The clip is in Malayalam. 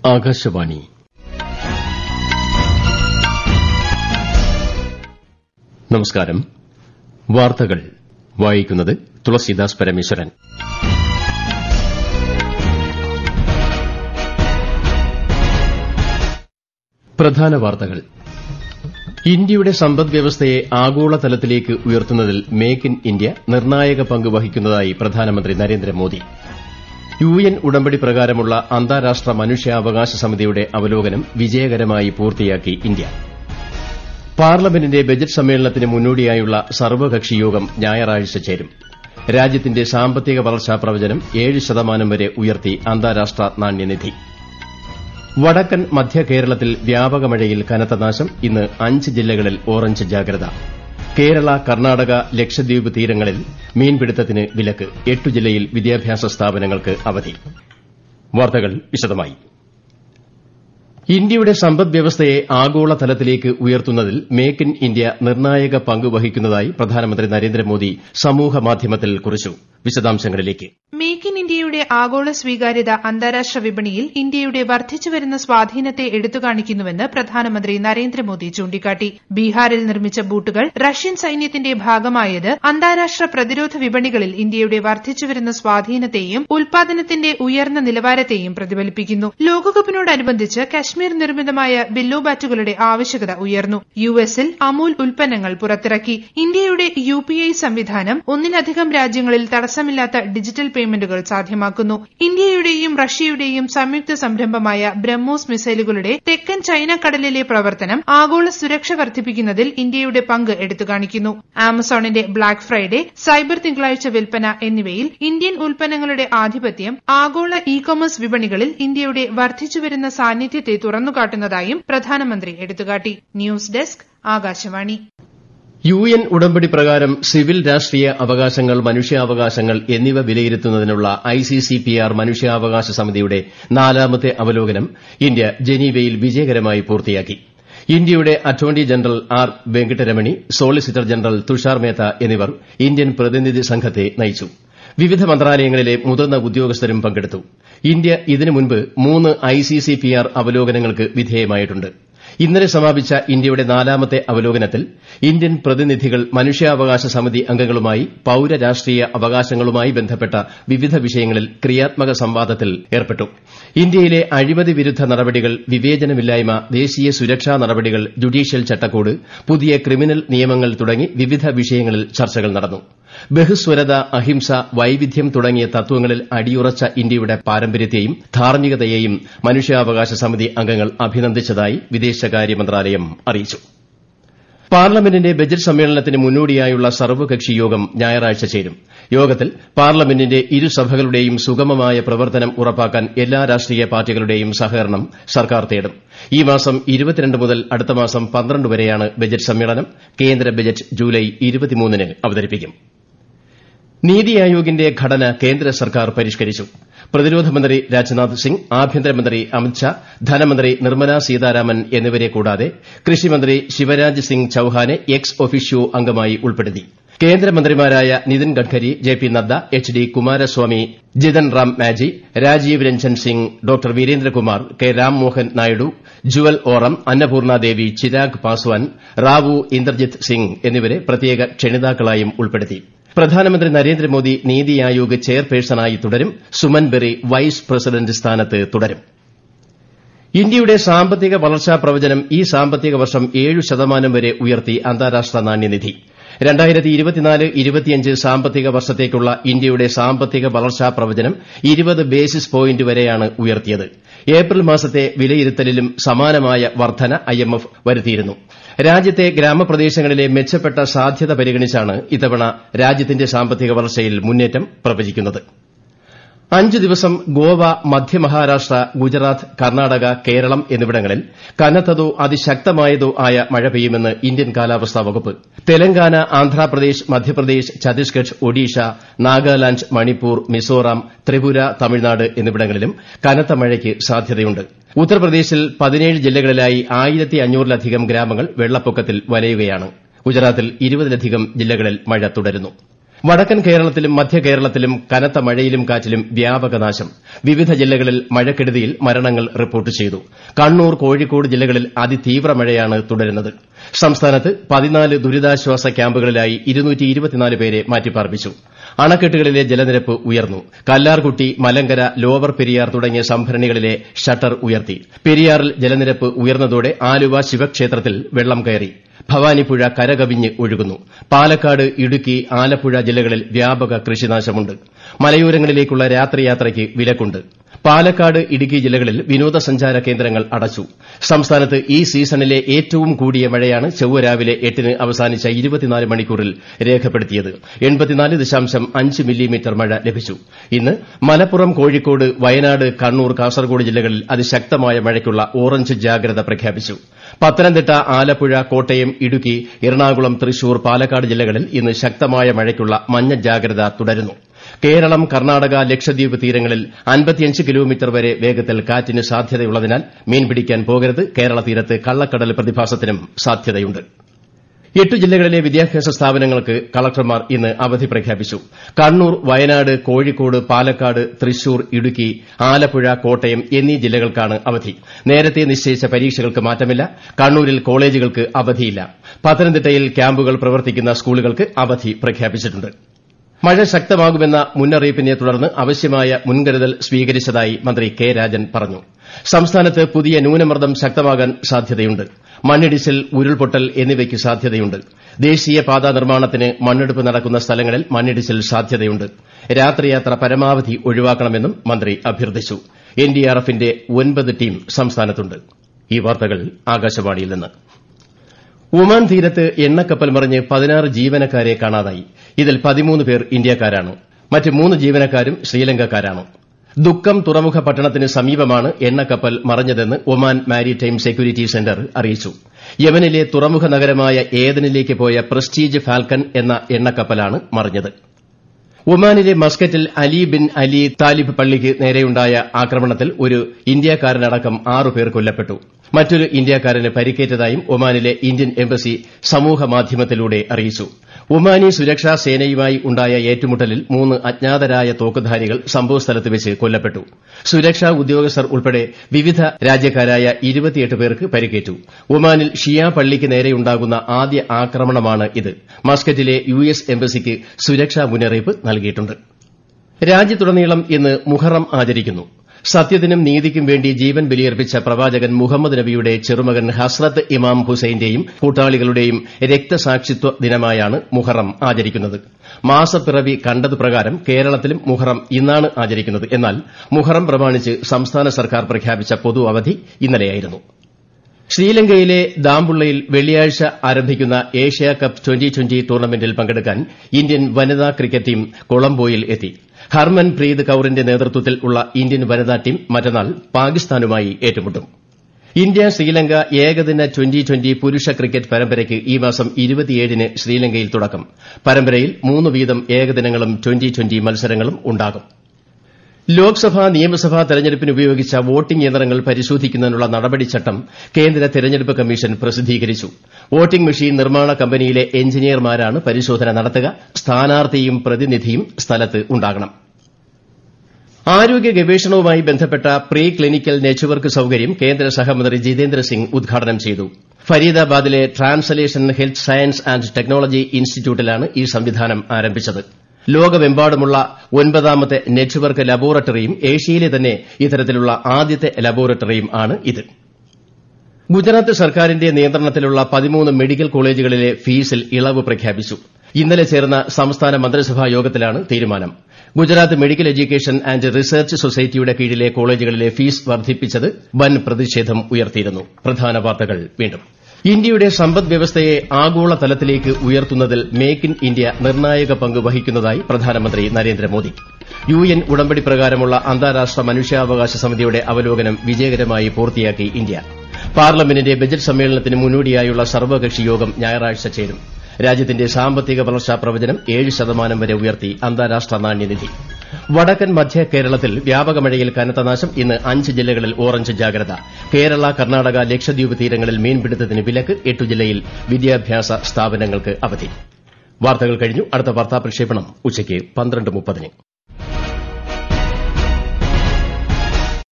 ആകാശവാണി നമസ്കാരം വാർത്തകൾ വായിക്കുന്നത് തുളസീദാസ് പരമേശ്വരൻ പ്രധാന വാർത്തകൾ ഇന്ത്യയുടെ സമ്പദ്വ്യവസ്ഥയെ ആഗോളതലത്തിലേക്ക് ഉയർത്തുന്നതിൽ മേക്ക് ഇൻ ഇന്ത്യ നിർണായക പങ്ക് വഹിക്കുന്നതായി പ്രധാനമന്ത്രി നരേന്ദ്രമോദി യു എൻ ഉടമ്പടി പ്രകാരമുള്ള അന്താരാഷ്ട്ര മനുഷ്യാവകാശ സമിതിയുടെ അവലോകനം വിജയകരമായി പൂർത്തിയാക്കി ഇന്ത്യ പാർലമെന്റിന്റെ ബജറ്റ് സമ്മേളനത്തിന് മുന്നോടിയായുള്ള സർവ്വകക്ഷിയോഗം ഞായറാഴ്ച ചേരും രാജ്യത്തിന്റെ സാമ്പത്തിക വളർച്ചാ പ്രവചനം ഏഴ് ശതമാനം വരെ ഉയർത്തി അന്താരാഷ്ട്ര നാണ്യനിധി വടക്കൻ മധ്യ കേരളത്തിൽ വ്യാപക മഴയിൽ കനത്ത നാശം ഇന്ന് അഞ്ച് ജില്ലകളിൽ ഓറഞ്ച് ജാഗ്രത കേരള കർണാടക ലക്ഷദ്വീപ് തീരങ്ങളിൽ മീൻപിടുത്തത്തിന് വിലക്ക് എട്ടു ജില്ലയിൽ വിദ്യാഭ്യാസ സ്ഥാപനങ്ങൾക്ക് അവധി വാർത്തകൾ വിശദമായി ഇന്ത്യയുടെ സമ്പദ്വ്യവസ്ഥയെ ആഗോളതലത്തിലേക്ക് ഉയർത്തുന്നതിൽ മേക്ക് ഇൻ ഇന്ത്യ നിർണായക പങ്ക് വഹിക്കുന്നതായി പ്രധാനമന്ത്രി നരേന്ദ്രമോദി സമൂഹമാധ്യമത്തിൽ കുറിച്ചു വിശദാംശങ്ങളിലേക്ക് മേക്ക് ഇൻ ഇന്ത്യയുടെ ആഗോള സ്വീകാര്യത അന്താരാഷ്ട്ര വിപണിയിൽ ഇന്ത്യയുടെ വർദ്ധിച്ചുവരുന്ന സ്വാധീനത്തെ എടുത്തുകാണിക്കുന്നുവെന്ന് പ്രധാനമന്ത്രി നരേന്ദ്രമോദി ചൂണ്ടിക്കാട്ടി ബീഹാറിൽ നിർമ്മിച്ച ബൂട്ടുകൾ റഷ്യൻ സൈന്യത്തിന്റെ ഭാഗമായത് അന്താരാഷ്ട്ര പ്രതിരോധ വിപണികളിൽ ഇന്ത്യയുടെ വർദ്ധിച്ചുവരുന്ന സ്വാധീനത്തെയും ഉൽപാദനത്തിന്റെ ഉയർന്ന നിലവാരത്തെയും പ്രതിഫലിപ്പിക്കുന്നു ലോകകപ്പിനോടനുബന്ധിച്ച് കശ്മീർ നിർമ്മിതമായ ബില്ലോ ബാറ്റുകളുടെ ആവശ്യകത ഉയർന്നു യു എസിൽ അമൂൽ ഉൽപ്പന്നങ്ങൾ പുറത്തിറക്കി ഇന്ത്യയുടെ യു പി ഐ സംവിധാനം ഒന്നിലധികം രാജ്യങ്ങളിൽ തടസ്സമില്ലാത്ത ഡിജിറ്റൽ പേയ്മെന്റുകൾ സാധ്യമാക്കുന്നു ഇന്ത്യയുടെയും റഷ്യയുടെയും സംയുക്ത സംരംഭമായ ബ്രഹ്മോസ് മിസൈലുകളുടെ തെക്കൻ ചൈന കടലിലെ പ്രവർത്തനം ആഗോള സുരക്ഷ വർദ്ധിപ്പിക്കുന്നതിൽ ഇന്ത്യയുടെ പങ്ക് എടുത്തുകാണിക്കുന്നു ആമസോണിന്റെ ബ്ലാക്ക് ഫ്രൈഡേ സൈബർ തിങ്കളാഴ്ച വിൽപ്പന എന്നിവയിൽ ഇന്ത്യൻ ഉൽപ്പന്നങ്ങളുടെ ആധിപത്യം ആഗോള ഇ കൊമേഴ്സ് വിപണികളിൽ ഇന്ത്യയുടെ വർദ്ധിച്ചുവരുന്ന സാന്നിധ്യത്തെ തുറന്നുകാട്ടുന്നതായും പ്രധാനമന്ത്രി എടുത്തുകാട്ടി news desk Akashvani U N ഉടമ്പടി പ്രകാരം സിവിൽ രാഷ്ട്രീയ അവകാശങ്ങൾ മനുഷ്യാവകാശങ്ങൾ എന്നിവ വിലയിരുത്തുന്നതിനുള്ള I C C P R മനുഷ്യാവകാശ സമിതിയുടെ നാലാമത്തെ അവലോകനം ഇന്ത്യ ജനീവയിൽ വിജയകരമായി പൂർത്തിയാക്കി ഇന്ത്യയുടെ attorney general R Venkataramani solicitor general Tushar Mehta എന്നിവർ ഇന്ത്യൻ പ്രതിനിധി സംഘത്തെ നയിച്ചു വിവിധ മന്ത്രാലയങ്ങളിലെ മുതിർന്ന ഉദ്യോഗസ്ഥരും പങ്കെടുത്തു ഇന്ത്യ ഇതിനു മുൻപ് മൂന്ന് I C C P R അവലോകനങ്ങൾക്ക് വിധേയമായിട്ടുണ്ട് ഇന്നലെ സമാപിച്ച ഇന്ത്യയുടെ നാലാമത്തെ അവലോകനത്തിൽ ഇന്ത്യൻ പ്രതിനിധികൾ മനുഷ്യാവകാശ സമിതി അംഗങ്ങളുമായി പൌരരാഷ്ട്രീയ അവകാശങ്ങളുമായി ബന്ധപ്പെട്ട വിവിധ വിഷയങ്ങളിൽ ക്രിയാത്മക സംവാദത്തിൽ ഏർപ്പെട്ടു ഇന്ത്യയിലെ അഴിമതി വിരുദ്ധ നടപടികൾ വിവേചനമില്ലായ്മ ദേശീയ സുരക്ഷാ നടപടികൾ ജുഡീഷ്യൽ ചട്ടക്കൂട് പുതിയ ക്രിമിനൽ നിയമങ്ങൾ തുടങ്ങി വിവിധ വിഷയങ്ങളിൽ ചർച്ചകൾ നടന്നു ബഹുസ്വരത അഹിംസ വൈവിധ്യം തുടങ്ങിയ തത്വങ്ങളിൽ അടിയുറച്ച ഇന്ത്യയുടെ പാരമ്പര്യത്തെയും ധാർമ്മികതയെയും മനുഷ്യാവകാശ സമിതി അംഗങ്ങൾ അഭിനന്ദിച്ചതായി വിദേശകാര്യ മന്ത്രാലയം അറിയിച്ചു പാർലമെന്റിന്റെ ബജറ്റ് സമ്മേളനത്തിന് മുന്നോടിയായുള്ള സർവ്വകക്ഷി യോഗം ഞായറാഴ്ച ചേരും യോഗത്തിൽ പാർലമെന്റിന്റെ ഇരുസഭകളുടെയും സുഗമമായ പ്രവർത്തനം ഉറപ്പാക്കാൻ എല്ലാ രാഷ്ട്രീയ പാർട്ടികളുടെയും സഹകരണം സർക്കാർ തേടും ഈ മാസം മുതൽ അടുത്ത മാസം പന്ത്രണ്ട് വരെയാണ് ബജറ്റ് സമ്മേളനം കേന്ദ്ര ബജറ്റ് ജൂലൈ ന് അവതരിപ്പിക്കും നീതി ആയോഗിന്റെ ഘടന കേന്ദ്ര സർക്കാർ പരിഷ്കരിച്ചു പ്രതിരോധ മന്ത്രി രാജ്നാഥ് സിംഗ് ആഭ്യന്തരമന്ത്രി അമിത്ഷാ ധനമന്ത്രി നിർമ്മല സീതാരാമൻ എന്നിവരെ കൂടാതെ കൃഷിമന്ത്രി ശിവരാജ് സിംഗ് ചൌഹാനെ എക്സ് ഒഫീഷ്യോ അംഗമായി ഉൾപ്പെടുത്തി കേന്ദ്രമന്ത്രിമാരായ Nitin Gadkari J P Nadda H D Kumaraswamy Jitan Ram Manjhi Rajiv Ranjan Singh doctor Virendrakumar K Rammohan Naidu Jual Oram Annapurna Devi Chirag Paswan Rao Inderjit Singh എന്നിവരെ പ്രത്യേക ക്ഷണിതാക്കളായും ഉൾപ്പെടുത്തി പ്രധാനമന്ത്രി നരേന്ദ്രമോദി നീതി ആയോഗ് ചെയർപേഴ്സണായി തുടരും സുമൻ ബെറി വൈസ് പ്രസിഡന്റ് സ്ഥാനത്ത് തുടരും ഇന്ത്യയുടെ സാമ്പത്തിക വളർച്ചാ പ്രവചനം ഈ സാമ്പത്തിക വർഷം ഏഴ് ശതമാനം വരെ ഉയർത്തി അന്താരാഷ്ട്ര നാണ്യനിധി സാമ്പത്തിക വർഷത്തേക്കുള്ള ഇന്ത്യയുടെ സാമ്പത്തിക വളർച്ചാ പ്രവചനം ഇരുപത് ബേസിസ് പോയിന്റ് വരെയാണ് ഉയർത്തിയത് ഏപ്രിൽ മാസത്തെ വിലയിരുത്തലിലും സമാനമായ വർധന ഐഎംഎഫ് വരുത്തിയിരുന്നു രാജ്യത്തെ ഗ്രാമപ്രദേശങ്ങളിലെ മെച്ചപ്പെട്ട സാധ്യത പരിഗണിച്ചാണ് ഇത്തവണ രാജ്യത്തിന്റെ സാമ്പത്തിക വളർച്ചയിൽ മുന്നേറ്റം പ്രവചിക്കുന്നത് അഞ്ച് ദിവസം ഗോവ മധ്യമഹാരാഷ്ട്ര ഗുജറാത്ത് കർണാടക കേരളം എന്നിവിടങ്ങളിൽ കനത്തതോ അതിശക്തമായതോ ആയ മഴ പെയ്യുമെന്ന് ഇന്ത്യൻ കാലാവസ്ഥാ വകുപ്പ് തെലങ്കാന ആന്ധ്രാപ്രദേശ് മധ്യപ്രദേശ് ഛത്തീസ്ഗഡ് ഒഡീഷ നാഗാലാന്റ് മണിപ്പൂർ മിസോറാം ത്രിപുര തമിഴ്നാട് എന്നിവിടങ്ങളിലും കനത്ത മഴയ്ക്ക് സാധ്യതയുണ്ട് ഉത്തർപ്രദേശിൽ പതിനേഴ് ജില്ലകളിലായി ആയിരത്തി അഞ്ഞൂറിലധികം ഗ്രാമങ്ങൾ വെള്ളപ്പൊക്കത്തിൽ വലയുകയാണ് ഗുജറാത്തിൽ ഇരുപതിലധികം ജില്ലകളിൽ മഴ തുടരുന്നു വടക്കൻ കേരളത്തിലും മധ്യ കേരളത്തിലും കനത്ത മഴയിലും കാറ്റിലും വ്യാപക നാശം വിവിധ ജില്ലകളിൽ മഴക്കെടുതിയിൽ മരണങ്ങൾ റിപ്പോർട്ട് ചെയ്തു കണ്ണൂർ കോഴിക്കോട് ജില്ലകളിൽ അതിതീവ്ര മഴയാണ് തുടരുന്നത് സംസ്ഥാനത്ത് പതിനാല് ദുരിതാശ്വാസ ക്യാമ്പുകളിലായി പേരെ മാറ്റിപ്പാർപ്പിച്ചു അണക്കെട്ടുകളിലെ ജലനിരപ്പ് ഉയർന്നു കല്ലാർകുട്ടി മലങ്കര ലോവർ പെരിയാർ തുടങ്ങിയ സംഭരണികളിലെ ഷട്ടർ ഉയർത്തി പെരിയാറിൽ ജലനിരപ്പ് ഉയർന്നതോടെ ആലുവ ശിവക്ഷേത്രത്തിൽ വെള്ളം കയറി ഭവാനിപ്പുഴ കരകവിഞ്ഞ് ഒഴുകുന്നു പാലക്കാട് ഇടുക്കി ആലപ്പുഴ ജില്ലകളിൽ വ്യാപക കൃഷിനാശമുണ്ട് മലയോരങ്ങളിലേക്കുള്ള രാത്രിയാത്രയ്ക്ക് വിലക്കുണ്ട് പാലക്കാട് ഇടുക്കി ജില്ലകളിൽ വിനോദസഞ്ചാര കേന്ദ്രങ്ങൾ അടച്ചു സംസ്ഥാനത്ത് ഈ സീസണിലെ ഏറ്റവും കൂടിയ മഴയാണ് ചൊവ്വ രാവിലെ എട്ടിന് അവസാനിച്ച ഇരുപത്തിനാല് മണിക്കൂറിൽ രേഖപ്പെടുത്തിയത് മില്ലിമീറ്റർ മഴ ലഭിച്ചു ഇന്ന് മലപ്പുറം കോഴിക്കോട് വയനാട് കണ്ണൂർ കാസർഗോഡ് ജില്ലകളിൽ അതിശക്തമായ മഴയ്ക്കുള്ള ഓറഞ്ച് ജാഗ്രത പ്രഖ്യാപിച്ചു പത്തനംതിട്ട ആലപ്പുഴ കോട്ടയം ഇടുക്കി എറണാകുളം തൃശൂർ പാലക്കാട് ജില്ലകളിൽ ഇന്ന് ശക്തമായ മഴയ്ക്കുള്ള മഞ്ഞ ജാഗ്രത തുടരുന്നു കേരളം കർണാടക ലക്ഷദ്വീപ് തീരങ്ങളിൽ കിലോമീറ്റർ വരെ വേഗത്തിൽ കാറ്റിന് സാധ്യതയുള്ളതിനാൽ മീൻ പിടിക്കാൻ പോകരുത് കേരള തീരത്ത് കള്ളക്കടൽ പ്രതിഭാസത്തിനും സാധ്യതയുണ്ട് എട്ട് ജില്ലകളിലെ വിദ്യാഭ്യാസ സ്ഥാപനങ്ങൾക്ക് കളക്ടർമാർ ഇന്ന് അവധി പ്രഖ്യാപിച്ചു കണ്ണൂർ വയനാട് കോഴിക്കോട് പാലക്കാട് തൃശൂർ ഇടുക്കി ആലപ്പുഴ കോട്ടയം എന്നീ ജില്ലകൾക്കാണ് അവധി നേരത്തെ നിശ്ചയിച്ച പരീക്ഷകൾക്ക് മാറ്റമില്ല കണ്ണൂരിൽ കോളേജുകൾക്ക് അവധിയില്ല പത്തനംതിട്ടയിൽ ക്യാമ്പുകൾ പ്രവർത്തിക്കുന്ന സ്കൂളുകൾക്ക് അവധി പ്രഖ്യാപിച്ചിട്ടുണ്ട് മഴ ശക്തമാകുമെന്ന മുന്നറിയിപ്പിനെ തുടർന്ന് ആവശ്യമായ മുൻകരുതൽ സ്വീകരിച്ചതായി മന്ത്രി കെ രാജൻ പറഞ്ഞു സംസ്ഥാനത്ത് പുതിയ ന്യൂനമർദ്ദം ശക്തമാകാൻ സാധ്യതയുണ്ട് മണ്ണിടിച്ചിൽ ഉരുൾപൊട്ടൽ എന്നിവയ്ക്ക് സാധ്യതയുണ്ട് ദേശീയപാതാ നിർമ്മാണത്തിന് മണ്ണെടുപ്പ് നടക്കുന്ന സ്ഥലങ്ങളിൽ മണ്ണിടിച്ചിൽ സാധ്യതയുണ്ട് രാത്രിയാത്ര പരമാവധി ഒഴിവാക്കണമെന്നും മന്ത്രി അഭ്യർത്ഥിച്ചു എൻഡിആർഎഫിന്റെ ഒൻപത് ടീം സംസ്ഥാനത്തുണ്ട് ഈ വാർത്തകൾ ആകാശവാണിയിൽ നിന്ന് ഒമാൻ തീരത്ത് എണ്ണക്കപ്പൽ മറിഞ്ഞ് പതിനാറ് ജീവനക്കാരെ കാണാതായി ഇതിൽ പതിമൂന്ന് പേർ ഇന്ത്യക്കാരാണ് മറ്റ് മൂന്ന് ജീവനക്കാരും ശ്രീലങ്കക്കാരാണ് ദുഃഖം തുറമുഖ പട്ടണത്തിന് സമീപമാണ് എണ്ണക്കപ്പൽ മറഞ്ഞതെന്ന് ഒമാൻ മാരിടൈം സെക്യൂരിറ്റി സെന്റർ അറിയിച്ചു യമനിലെ തുറമുഖ നഗരമായ ഏദനിലേക്ക് പോയ പ്രസ്റ്റീജ് ഫാൽക്കൺ എന്ന എണ്ണക്കപ്പലാണ് മറിഞ്ഞത് ഒമാനിലെ മസ്കറ്റിൽ അലി ബിൻ അലി താലിബ് പള്ളിക്ക് നേരെയുണ്ടായ ആക്രമണത്തിൽ ഒരു ഇന്ത്യക്കാരനടക്കം ആറുപേർ കൊല്ലപ്പെട്ടു മറ്റൊരു ഇന്ത്യക്കാരന് പരിക്കേറ്റതായും ഒമാനിലെ ഇന്ത്യൻ എംബസി സമൂഹമാധ്യമത്തിലൂടെ അറിയിച്ചു ഒമാനി സുരക്ഷാ സേനയുമായി ഉണ്ടായ ഏറ്റുമുട്ടലിൽ മൂന്ന് അജ്ഞാതരായ തോക്കുധാരികൾ സംഭവസ്ഥലത്ത് വെച്ച് കൊല്ലപ്പെട്ടു സുരക്ഷാ ഉദ്യോഗസ്ഥർ ഉൾപ്പെടെ വിവിധ രാജ്യക്കാരായ ഇരുപത്തിയെട്ട് പേർക്ക് പരിക്കേറ്റു ഒമാനിൽ ഷിയ പള്ളിക്ക് നേരെയുണ്ടാകുന്ന ആദ്യ ആക്രമണമാണ് ഇത് മസ്കറ്റിലെ യു എസ് എംബസിക്ക് സുരക്ഷാ മുന്നറിയിപ്പ് നൽകിയിട്ടുണ്ട് രാജ്യത്തുടനീളം ഇന്ന് മുഹറം ആചരിക്കുന്നു സത്യത്തിനും നീതിക്കും വേണ്ടി ജീവൻ ബലിയർപ്പിച്ച പ്രവാചകൻ മുഹമ്മദ് നബിയുടെ ചെറുമകൻ ഹസ്രത്ത് ഇമാം ഹുസൈന്റെയും കൂട്ടാളികളുടെയും രക്തസാക്ഷിത്വ ദിനമായാണ് മുഹറം ആചരിക്കുന്നത് മാസപ്പിറവി കണ്ടത് പ്രകാരം കേരളത്തിലും മുഹറം ഇന്നാണ് ആചരിക്കുന്നത് എന്നാൽ മുഹറം പ്രമാണിച്ച് സംസ്ഥാന സർക്കാർ പ്രഖ്യാപിച്ച പൊതു അവധി ഇന്നലെയായിരുന്നു ശ്രീലങ്കയിലെ ദാംബുള്ളയിൽ വെള്ളിയാഴ്ച ആരംഭിക്കുന്ന ഏഷ്യ കപ്പ് ട്വന്റി ട്വന്റി ടൂർണമെന്റിൽ പങ്കെടുക്കാൻ ഇന്ത്യൻ വനിതാ ക്രിക്കറ്റ് ടീം കൊളംബോയിൽ എത്തി ഹർമൻ പ്രീത് കൌറിന്റെ നേതൃത്വത്തിൽ ഉള്ള ഇന്ത്യൻ വനിതാ ടീം മറ്റന്നാൾ പാകിസ്ഥാനുമായി ഏറ്റുമുട്ടും ഇന്ത്യ ശ്രീലങ്ക ഏകദിന ട്വന്റി ട്വന്റി പുരുഷ ക്രിക്കറ്റ് പരമ്പരയ്ക്ക് ഈ മാസം ന് ശ്രീലങ്കയിൽ തുടക്കം പരമ്പരയിൽ മൂന്ന് വീതം ഏകദിനങ്ങളും ട്വന്റി ട്വന്റി മത്സരങ്ങളും ഉണ്ടാകും ലോക്സഭാ നിയമസഭാ തെരഞ്ഞെടുപ്പിന് ഉപയോഗിച്ച വോട്ടിംഗ് യന്ത്രങ്ങൾ പരിശോധിക്കുന്നതിനുള്ള നടപടിച്ചട്ടം കേന്ദ്ര തെരഞ്ഞെടുപ്പ് കമ്മീഷൻ പ്രസിദ്ധീകരിച്ചു വോട്ടിംഗ് മെഷീൻ നിർമ്മാണ കമ്പനിയിലെ എഞ്ചിനീയർമാരാണ് പരിശോധന നടത്തുക സ്ഥാനാർത്ഥിയും പ്രതിനിധിയും സ്ഥലത്ത് ഉണ്ടാകണം ആരോഗ്യ ഗവേഷണവുമായി ബന്ധപ്പെട്ട പ്രീ ക്ലിനിക്കൽ നെറ്റ്വർക്ക് സൌകര്യം കേന്ദ്ര സഹമന്ത്രി ജിതേന്ദ്ര സിംഗ് ഉദ്ഘാടനം ചെയ്തു ഫരീദാബാദിലെ translation health science and technology ഇൻസ്റ്റിറ്റ്യൂട്ടിലാണ് ഈ സംവിധാനം ആരംഭിച്ചത് ലോകമെമ്പാടുമുള്ള ഒൻപതാമത്തെ നെറ്റ്വർക്ക് ലബോറട്ടറിയും ഏഷ്യയിലെ തന്നെ ഇത്തരത്തിലുള്ള ആദ്യത്തെ ലബോറട്ടറിയും ആണ് ഇത് ഗുജറാത്ത് സർക്കാരിന്റെ നിയന്ത്രണത്തിലുള്ള പതിമൂന്ന് മെഡിക്കൽ കോളേജുകളിലെ ഫീസിൽ ഇളവ് പ്രഖ്യാപിച്ചു ഇന്നലെ ചേർന്ന സംസ്ഥാന മന്ത്രിസഭാ യോഗത്തിലാണ് തീരുമാനം Gujarat medical education and research സൊസൈറ്റിയുടെ കീഴിലെ കോളേജുകളിലെ ഫീസ് വർദ്ധിപ്പിച്ചത് വൻ പ്രതിഷേധം ഉയർത്തിയിരുന്നു പ്രധാന വാർത്തകൾ വീണ്ടും ഇന്ത്യയുടെ സമ്പദ് വ്യവസ്ഥയെ ആഗോള തലത്തിലേക്ക് ഉയർത്തുന്നതിൽ മേക്ക് ഇൻ ഇന്ത്യ നിർണായക പങ്ക് വഹിക്കുന്നതായി പ്രധാനമന്ത്രി നരേന്ദ്രമോദി യു എൻ ഉടമ്പടി പ്രകാരമുള്ള അന്താരാഷ്ട്ര മനുഷ്യാവകാശ സമിതിയുടെ അവലോകനം വിജയകരമായി പൂർത്തിയാക്കി ഇന്ത്യ പാർലമെന്റിന്റെ ബജറ്റ് സമ്മേളനത്തിന് മുന്നോടിയായുള്ള സർവകക്ഷി യോഗം ഞായറാഴ്ച ചേരും രാജ്യത്തിന്റെ സാമ്പത്തിക വളർച്ചാ പ്രവചനം ഏഴ് ശതമാനം വരെ ഉയർത്തി അന്താരാഷ്ട്ര നാണ്യനിധി വടക്കൻ മധ്യ കേരളത്തിൽ വ്യാപക മഴയിൽ കനത്ത നാശം ഇന്ന് അഞ്ച് ജില്ലകളിൽ ഓറഞ്ച് ജാഗ്രത കേരള കർണാടക ലക്ഷദ്വീപ് തീരങ്ങളിൽ മീൻപിടുത്തത്തിന് വിലക്ക് എട്ടു ജില്ലയിൽ വിദ്യാഭ്യാസ സ്ഥാപനങ്ങൾക്ക് അവധി വാർത്തകൾ കഴിഞ്ഞു അടുത്ത വാർത്താ പ്രക്ഷേപണം ഉച്ചയ്ക്ക് പന്ത്രണ്ട് മുപ്പതിന്